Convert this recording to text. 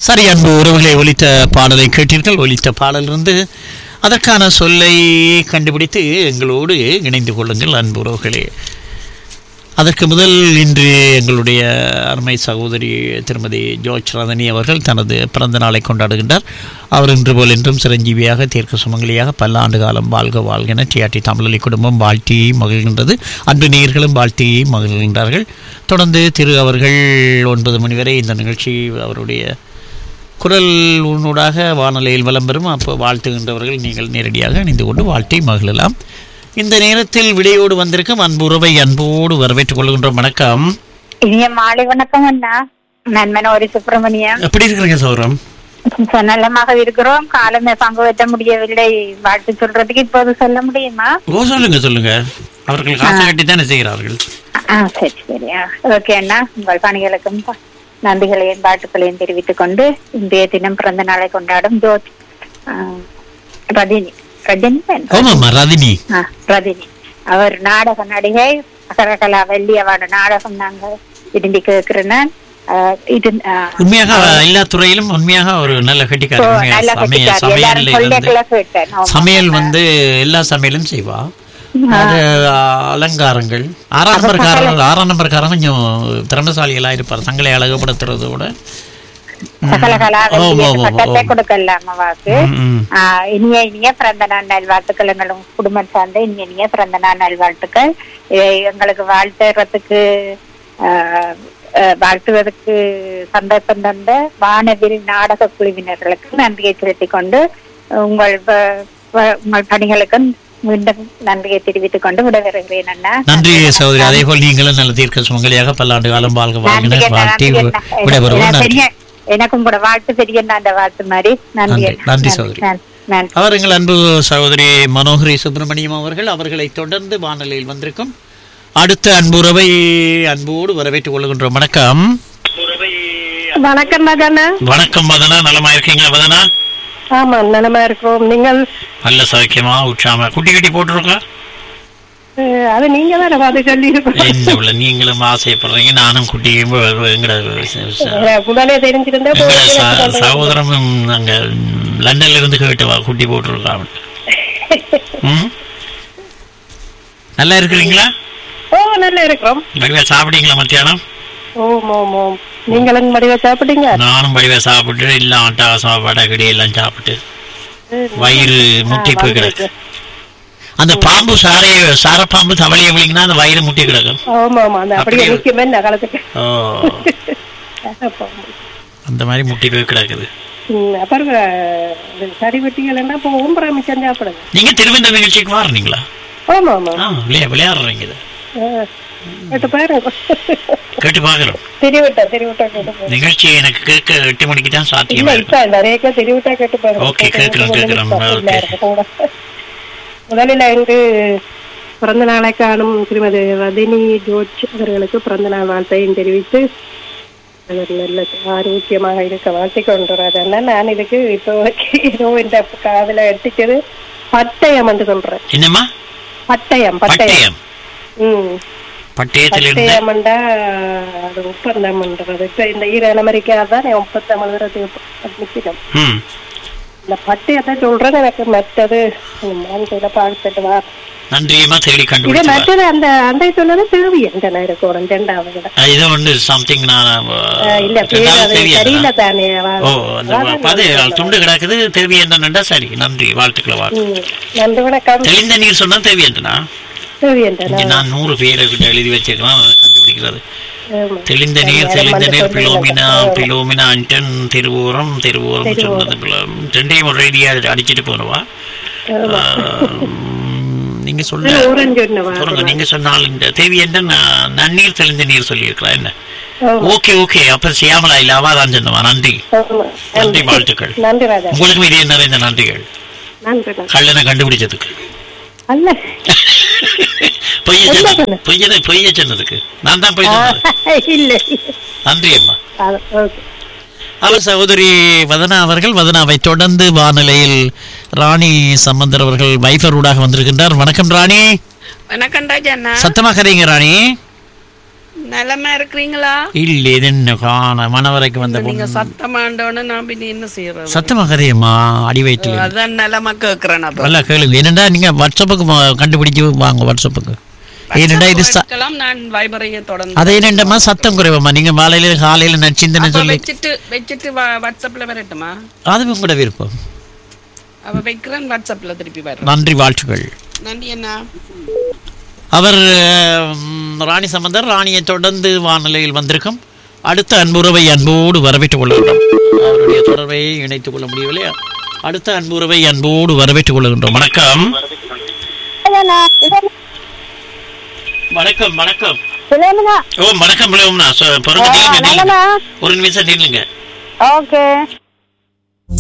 சரி அன்பு உறவுகளை ஒலித்த பாடலை கேட்டீர்கள் ஒலித்த பாடலிருந்து அதற்கான சொல்லை கண்டுபிடித்து எங்களோடு இணைந்து கொள்ளுங்கள் அன்பு உறவுகளே அதற்கு முதல் இன்று எங்களுடைய அருமை சகோதரி திருமதி ஜோர்ஜ் ரதனி அவர்கள் தனது பிறந்த நாளை கொண்டாடுகின்றார் அவர் இன்று போல் என்றும் சிரஞ்சீவியாக தீர்க்க சுமங்கலியாக பல ஆண்டு காலம் வாழ்க வாழ்கென டிஆர்டி தமிழலி குடும்பம் வாழ்த்தி மகிழ்கின்றது அன்பு நேயர்களும் வாழ்த்தி மகிழ்கின்றார்கள் தொடர்ந்து திரு அவர்கள் ஒன்பது மணி வரை இந்த நிகழ்ச்சி அவருடைய குரல் உன்னூடாக வானொலியில் வலம் பெறும் அப்போ வாழ்த்துகின்றவர்கள் நீங்கள் நேரடியாக இணைந்து கொண்டு வாழ்த்தி மகிழலாம் இந்த நேரத்தில் விடையோடு வந்திருக்கும் அன்பு உறவை அன்போடு வரவேற்றுக் கொள்கின்றோம் வணக்கம் இனிய மாலை வணக்கம் அண்ணா நன்மன ஒரு சுப்பிரமணியம் எப்படி இருக்கிறீங்க சௌரம் நலமாக இருக்கிறோம் காலமே பங்கு வைக்க முடியவில்லை வாழ்த்து சொல்றதுக்கு இப்போது சொல்ல முடியுமா ஓ சொல்லுங்க சொல்லுங்க அவர்கள் காசு கட்டி தானே செய்கிறார்கள் ஆ சரி சரி ஓகே அண்ணா உங்கள் பணிகளுக்கும் ப- நன்றிகளையும் பாட்டுகளையும் தெரிவித்துக் கொண்டு இன்றைய தினம் பிறந்த நாளை கொண்டாடும் ஜோத் ஆ, ரஜினி ரஜினி தானே? ஆமாம்மா ரதினி ஆ, ரஜினி அவர் நாடக நடிகை அகரகலா வெள்ளி அவார்டு நாடகம் நாங்க விரும்பி கேட்கிறேன் இது ஆ, உண்மையாக எல்லா துறையிலும் உண்மையாக ஒரு நல்ல கட்டிக்காரி ஓ, உண்மையாக நல்லா சமையல் கட்டிக்காரி. எல்லாரும் சமையல்ல வந்து சொல்லிக்கல கேட்டேன். ஆமா. சமையல் வந்து எல்லா சமையலும் செய்வா அது அலங்காரங்கள் ஆறாம் நம்பர்காரங்க ஆறாம் நம்பர்காரங்க கொஞ்சம் திறமசாலிகளா இருப்பார் தங்களை அழகுபடுத்துறதோட சகலகலா ஓ, ஓ, வெள்ளி ஓ, பட்டத்தை ஓ. கொடுக்கலாம் அம்மாவுக்கு ம், ம். ஆ, இனிய இனிய பிறந்த நாள் நல்வாழ்த்துக்கள் எங்களும் குடும்பம் சார்ந்த இனிய இனிய பிறந்த நாள் நல்வாழ்த்துக்கள் இதை எங்களுக்கு வாழ்த்துறதுக்கு ஆ, ஆ, வாழ்த்துவதற்கு சந்தர்ப்பம் தந்த வானவில் நாடக குழுவினர்களுக்கு நன்றியை செலுத்திக் கொண்டு உங்கள் வ- வ- உங்கள் பணிகளுக்கும் மீண்டும் நன்றியை தெரிவித்துக் கொண்டு விடைபெறுகிறேன் அண்ணா நன்றி சகோதரி அதே போல் நீங்களும் நல்ல தீர்க்க சுமங்கலியாக பல்லாண்டு காலம் வாழ்க நன்றி வாழ்கின அண்ணா, வாழ்த்தி நன்றி அண்ணா. விடைபெறுவோம் எனக்கு நன்றி பெரிய- எனக்கும் கூட வாழ்த்து பெரிய அந்த வாழ்த்து மாதிரி நன்றி நன்றி, அண்ணா. நன்றி சகோதரி. நன்றி, நன்றி அவர் எங்கள் அன்பு சகோதரி மனோகரி சுப்பிரமணியம் அவர்கள் அவர்களை தொடர்ந்து வானொலியில் வந்திருக்கும் அடுத்த அன்புறவை அன்போடு வரவேற்றுக் கொள்கின்றோம் வணக்கம் வணக்கம் மகனா வணக்கம் மதனா நலமா இருக்கீங்களா மதனா ஆமா நலமா இருக்கிறோம் நீங்கள் நல்ல சௌக்கியமா உற்சாகமா குட்டி குட்டி போட்டிருக்கா அஹ், அது நீங்க தானே பார்த்து சொல்லி என்ன உள்ள நீங்களும் ஆசைப்படுறீங்க நானும் குட்டியும் எங்கட முதலே தெரிஞ்சிருந்தா எங்கட போய் ச- எனக்கு சொல்றேன். சகோதரமும் அங்க லண்டன்ல இருந்து கேட்டு வா குட்டி போட்டிருக்கா அவன் ம்? நல்லா இருக்கிறீங்களா ஓ நல்லா இருக்கிறோம் வடிவா சாப்பிட்டீங்களா மத்தியானம் ஓம் ஓம் ஓம் நீங்களும் மடிவா சாப்பிட்டீங்க நானும் வடிவா சாப்பிட்டு எல்லாம் அட்டகாசமா வடகடி எல்லாம் சாப்பிட்டு வயிறு முட்டி போய் கிடக்கு அந்த பாம்பு சாரைய சாரப்பாம்பு தவளைய விழிங்கன்னா அந்த வயிறு முட்டி கிடக்கும் ஆமா ஆமா அந்த அப்படியே அப்படியே. நிக்குமே நான் காலத்துக்கு ஓ அந்த மாதிரி முட்டி போய் கிடக்குது ம், அப்புறம் அஹ், இது சரி வெட்டிகள் இப்போ ஊம்பரா மிச்சம் சாப்பிடுங்க நீங்க திருவந்த நிகழ்ச்சிக்கு வாருனீங்களா ஆமா ஆமா ஆ விளையா விளையாடுறீங்க இது அஹ், கேட்டு பாருங்க கேட்டு பாக்குறோம் தெரிவிட்டா தெரிவிட்டா கேட்டு பாருங்க நிகழ்ச்சி எனக்கு கேட்க எட்டு மணிக்கு தான் இல்ல சாத்தியமா இப்ப இருக்கும் நிறைய தெரிவிட்டா கேட்டு பாருங்க Okay, கேட்கிறோம், கேட்கிறோம். Okay. முதலில் இன்று பிறந்த நாளை காணும் திருமதி ரதினி ஜோர்ஜ் அவர்களுக்கு பிறந்த நாள் வாழ்த்தையும் தெரிவித்து அவர் நல்ல ஆரோக்கியமாக இருக்க வாழ்த்திக் கொண்டுறாருன்னா நான் இதுக்கு இப்போ ஏதோ இந்த காதுல எடுத்துச்சது பட்டயம் என்று சொல்றேன் என்னம்மா பட்டயம் பட்டயம் பட்டயம் ம் பட்டயத்திலிருந்து பட்டயம்ண்டா அது ஒப்பந்தம் பண்றது இப்ப இந்த ஈரான் அமெரிக்கா தான் ஒப்பந்தம் நிக்கணும் ம் இந்த பட்டயத்தை சொல்றேன் எனக்கு மற்றது மாநில பார்த்துட்டு வா நன்றியமா தேடி இது கண்டுபிடிச்சு வா. மற்றது அந்த அந்த சொன்னது தேவி எந்த இருக்கணும் ரெண்டாவது விட அஹ் இது வந்து சம்திங் நான் அஹ் இல்ல பேர் அது தெரியல தானே வா- ஓ அந்த அது துண்டு கிடக்குது தேவி என்னண்டா சரி நன்றி வாழ்த்துக்களை வாழ்த்து ம். நன்றி வணக்கம் தெளிந்த நீர் சொன்னா தேவி என்னன்னா தேவி என்ற இங்க நான் நூறு பேரை கிட்ட எழுதி வச்சிருக்கலாம் அதை கண்டுபிடிக்கிறது தெளிந்த நீர் தெளிந்த நீர் பிலோமினா பிலோமினா அண்டன் திருவோரம் திருவோரம் சொன்னது பில- ரெண்டையும் ஒரு ரேடியா அடிச்சிட்டு போனவா நீங்க சொல்ல ஊரன் சொன்னவா சொல்லுங்க நீங்க சொன்னால் இந்த தேவி என்ன ந- நன்னீர் தெளிந்த நீர் சொல்லியிருக்கலாம் என்ன ஆமா. ஓகே ஓகே அப்ப சியாமலா இல்ல அவா தான் சொன்னவா நன்றி ஆமா. நன்றி வாழ்த்துக்கள் நன்றி ராஜா உங்களுக்கும் இதே நிறைந்த நன்றிகள் நன்றி நன்றி. கள்ளனை கண்டுபிடிச்சதுக்கு அல்ல பொய்ய என்ன சொன்னது சொன்ன? பொய்ய பொய்ய சொன்னதுக்கு நான் தான் பொய் சொன்னது இல்ல நன்றி அம்மா அது, ஓகே அவர் சகோதரி வதனா அவர்கள் வதனாவை தொடர்ந்து வானிலையில் ராணி சம்பந்தர் அவர்கள் வைஃபர் ஊடாக வந்திருக்கின்றார் வணக்கம் ராணி வணக்கம் ராஜா அண்ணா சத்தமா கரைங்க ராணி நிலமா இருக்கிறீங்களா இல்ல இது என்ன காண மணவரைக்கு வந்த நீங்க பொண்ணு சத்தமாண்டோன்னு நான் பின்ன என்ன செய்யறது சத்தமா கதையம்மா அடி வயிற்றுல அதான் நிலமா கேக்குறேன் அப்ப நல்லா கேளுங்க என்னடா நீங்க வாட்ஸ்அப்புக்கு ம- கண்டுபிடிச்சு வாங்க வாட்ஸ்அப்புக்கு ஏனண்டா இது ச- வைக்கலாம், நான் வைபரையை தொடர்ந்து அது என்னண்டமா சத்தம் குறைவம்மா நீங்க மாலையில காலையில நான் சிந்தனை அப்ப சொல்லி வச்சுட்டு வச்சுட்டு வா- வாட்ஸ்அப்ல வரட்டுமா அது உங்களோட விருப்பம் அவ வைக்கிறேன் வாட்ஸ்அப்ல திருப்பி வர்றேன் நன்றி வாழ்த்துக்கள் நன்றி அண்ணா அவர் ம், ராணி சம்பந்தர் ராணியை தொடர்ந்து வானிலையில் வந்திருக்கும் அடுத்த அன்புறவை அன்போடு வரவேற்றுக் கொள்கின்றோம் அவருடைய தொடர்பை இணைத்துக் கொள்ள முடியவில்லை அடுத்த அன்புறவை அன்போடு வரவேற்றுக் கொள்கின்றோம் வணக்கம் வணக்கம் வணக்கம் ஓ வணக்கம் பிள்ளைம்னா. சொ- பிறகு நில்லுங்க, நில்லுங்க. ஒரு நிமிஷம் நில்லுங்க ஓகே